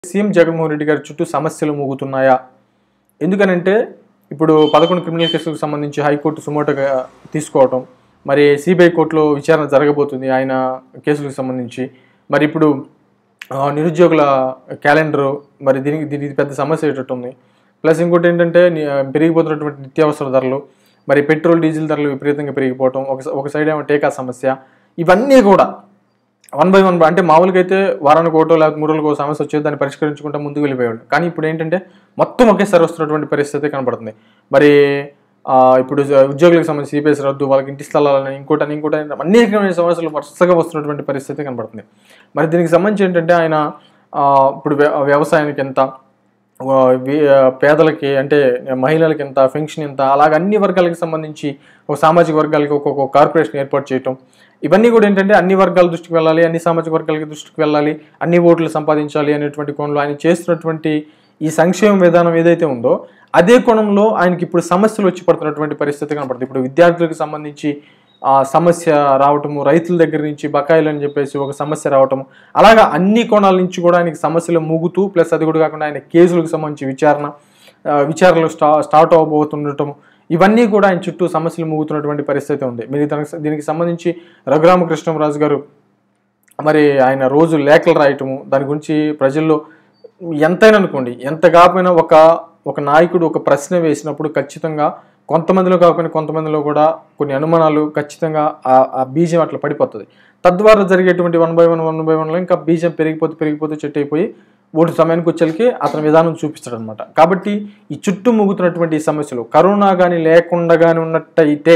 CM Jaganmohan Reddy గారి చుట్టూ సమస్యలు మూగుతున్నాయా ఎందుకనంటే ఇప్పుడు పదకొండు క్రిమినల్ కేసులకు సంబంధించి హైకోర్టు సుమోటోగా తీసుకోవటం మరి సిబిఐ కోర్టులో విచారణ జరగబోతుంది ఆయన కేసులకు సంబంధించి మరి ఇప్పుడు ఆ, నిరుద్యోగుల క్యాలెండరు మరి దీనికి దీనికి పెద్ద సమస్య అయ్యేటట్టు ఉంది ప్లస్ ఇంకోటి ఏంటంటే ని- పెరిగిపోతున్నటువంటి నిత్యావసర ధరలు మరి పెట్రోల్ డీజిల్ ధరలు విపరీతంగా పెరిగిపోవటం ఒక ఒక సైడ్ ఏమో టీకా సమస్య ఇవన్నీ కూడా వన్ బై వన్ అంటే మామూలుగా అయితే వారానికి ఒకటో లేకపోతే మూడు రోజులకు ఒక సమస్య వచ్చేది దాన్ని పరిష్కరించుకుంటూ ముందుకు వెళ్ళిపోయాడు కానీ ఇప్పుడు ఏంటంటే మొత్తం ఒకేసారి వస్తున్నటువంటి పరిస్థితి కనబడుతుంది మరి ఆ, ఇప్పుడు జ- ఉద్యోగులకు సంబంధించి సిపిఎస్ రద్దు వాళ్ళకి ఇంటి స్థలాలని ఇంకోటని ఇంకోటని అనేకమైన సమస్యలు వరుసగా వస్తున్నటువంటి పరిస్థితి కనబడుతుంది మరి దీనికి సంబంధించి ఏంటంటే ఆయన ఆ, ఇప్పుడు వ్య- వ్యవసాయానికి ఎంత ఆ, వి- ఆ, పేదలకి అంటే మహిళలకి ఎంత పెన్షన్ ఎంత అలాగ అన్ని వర్గాలకి సంబంధించి ఒక సామాజిక వర్గాలకి ఒక్కొక్క కార్పొరేషన్ ఏర్పాటు చేయటం ఇవన్నీ కూడా ఏంటంటే అన్ని వర్గాల దృష్టికి వెళ్ళాలి అన్ని సామాజిక వర్గాలకి దృష్టికి వెళ్ళాలి అన్ని ఓట్లు సంపాదించాలి అనేటువంటి కోణంలో ఆయన చేస్తున్నటువంటి ఈ సంక్షేమ విధానం ఏదైతే ఉందో అదే కోణంలో ఆయనకి ఇప్పుడు సమస్యలు వచ్చి పడుతున్నటువంటి పరిస్థితి కనపడుతుంది ఇప్పుడు విద్యార్థులకు సంబంధించి ఆ సమస్య రావటము రైతుల దగ్గర నుంచి బకాయిలు అని చెప్పేసి ఒక సమస్య రావటము అలాగా అన్ని కోణాల నుంచి కూడా ఆయనకి సమస్యలు మూగుతూ ప్లస్ అది కూడా కాకుండా ఆయన కేసులకు సంబంధించి విచారణ ఆ, విచారణలు స్టా స్టార్ట్ అవబోతుండటం ఇవన్నీ కూడా ఆయన చుట్టూ సమస్యలు మూగుతున్నటువంటి పరిస్థితి ఉంది మీరు దానికి దీనికి సంబంధించి రఘురామకృష్ణరాజు గారు మరి ఆయన రోజు లేఖలు రాయటము దాని గురించి ప్రజల్లో ఎంతైనా అనుకోండి ఎంత కాకపోయినా ఒక ఒక నాయకుడు ఒక ప్రశ్న వేసినప్పుడు ఖచ్చితంగా కొంతమందిలో కాకపోయినా కొంతమందిలో కూడా కొన్ని అనుమానాలు ఖచ్చితంగా ఆ ఆ బీజం అట్లా పడిపోతుంది తద్వారా జరిగేటువంటి one by one one by వన్లో ఇంకా బీజం పెరిగిపోతూ పెరిగిపోతూ చెట్టు అయిపోయి ఓటు సమయానికి వచ్చేకి అతని విధానం చూపిస్తాడు అనమాట కాబట్టి ఈ చుట్టూ ముగుతున్నటువంటి ఈ సమస్యలు కరోనా కానీ లేకుండా కానీ ఉన్నట్టయితే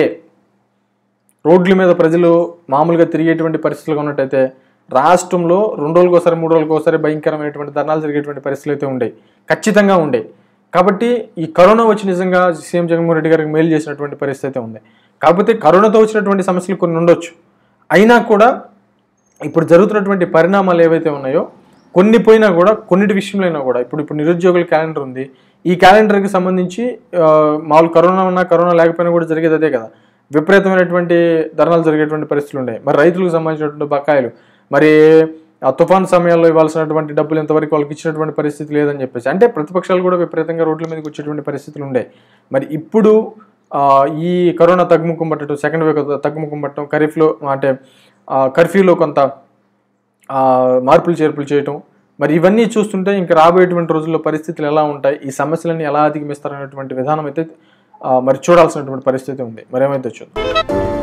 రోడ్ల మీద ప్రజలు మామూలుగా తిరిగేటువంటి పరిస్థితులు ఉన్నట్టయితే రాష్ట్రంలో రెండు రోజులకు ఒకసారి మూడు రోజులకు ఒకసారి భయంకరమైనటువంటి ధర్నాలు జరిగేటువంటి పరిస్థితులు అయితే ఉండేవి ఖచ్చితంగా ఉండేవి కాబట్టి ఈ కరోనా వచ్చి నిజంగా సీఎం జగన్మోహన్ రెడ్డి గారికి మేలు చేసినటువంటి పరిస్థితి అయితే ఉంది కాకపోతే కరోనాతో వచ్చినటువంటి సమస్యలు కొన్ని ఉండొచ్చు అయినా కూడా ఇప్పుడు జరుగుతున్నటువంటి పరిణామాలు ఏవైతే ఉన్నాయో కొన్ని పోయినా కూడా కొన్నిటి విషయంలో అయినా కూడా ఇప్పుడు ఇప్పుడు నిరుద్యోగుల క్యాలెండర్ ఉంది ఈ క్యాలెండర్కి సంబంధించి ఆ, మామూలు కరోనా ఉన్నా కరోనా లేకపోయినా కూడా జరిగేది అదే కదా విపరీతమైనటువంటి ధర్నాలు జరిగేటువంటి పరిస్థితులు ఉన్నాయి మరి రైతులకు సంబంధించినటువంటి బకాయిలు మరి ఆ తుఫాన్ సమయాల్లో ఇవ్వాల్సినటువంటి డబ్బులు ఇంతవరకు వాళ్ళకి ఇచ్చినటువంటి పరిస్థితి లేదని చెప్పేసి అంటే ప్రతిపక్షాలు కూడా విపరీతంగా రోడ్ల మీదకి వచ్చేటువంటి పరిస్థితులు ఉండే మరి ఇప్పుడు ఆ, ఈ కరోనా తగ్గుముఖం పట్టడం సెకండ్ వేవ్ తగ్గుముఖం పట్టడం ఖరీఫ్లో అంటే ఆ, కర్ఫ్యూలో కొంత ఆ, మార్పులు చేర్పులు చేయటం మరి ఇవన్నీ చూస్తుంటే ఇంకా రాబోయేటువంటి రోజుల్లో పరిస్థితులు ఎలా ఉంటాయి ఈ సమస్యలన్నీ ఎలా అధిగమిస్తారనేటువంటి విధానం అయితే ఆ, మరి చూడాల్సినటువంటి పరిస్థితి ఉంది మరి ఏమైతే చూద్దాం